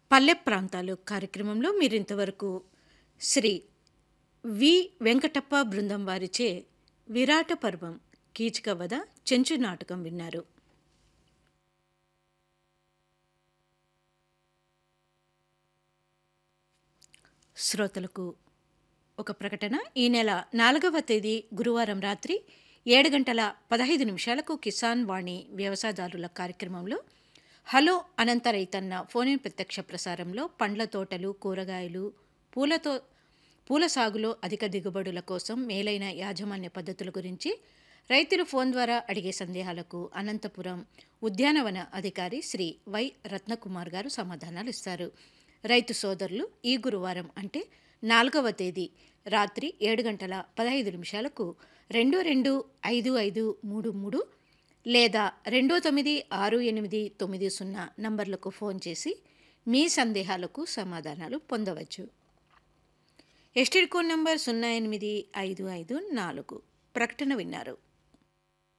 పల్లె ప్రాంతాలు కార్యక్రమంలో మీరు ఇంతవరకు శ్రీ వి వెంకటప్ప బృందం వారిచే విరాట పర్వం కీచక వద చెంచు నాటకం విన్నారు శ్రోతలకు ఒక ప్రకటన ఈ నెల నాలుగవ తేదీ గురువారం రాత్రి ఏడు గంటల పదహైదు నిమిషాలకు కిసాన్ వాణి వ్యవసాయదారుల కార్యక్రమంలో హలో అనంత రైతన్న ఫోన్ ఇన్ ప్రత్యక్ష ప్రసారంలో పండ్ల తోటలు కూరగాయలు పూలతో పూల సాగులో అధిక దిగుబడుల కోసం మేలైన యాజమాన్య పద్ధతుల గురించి రైతులు ఫోన్ ద్వారా అడిగే సందేహాలకు అనంతపురం ఉద్యానవన అధికారి శ్రీ వై రత్నకుమార్ గారు సమాధానాలు ఇస్తారు రైతు సోదరులు ఈ గురువారం అంటే నాలుగవ తేదీ రాత్రి ఏడు గంటల పదహైదు నిమిషాలకు రెండు రెండు ఐదు ఐదు మూడు మూడు లేదా రెండు తొమ్మిది ఆరు ఎనిమిది తొమ్మిది సున్నా నంబర్లకు ఫోన్ చేసి మీ సందేహాలకు సమాధానాలు పొందవచ్చు ఎస్టీడ్ కోడ్ నంబర్ సున్నా ఎనిమిది ఐదు ఐదు నాలుగు ప్రకటన విన్నారు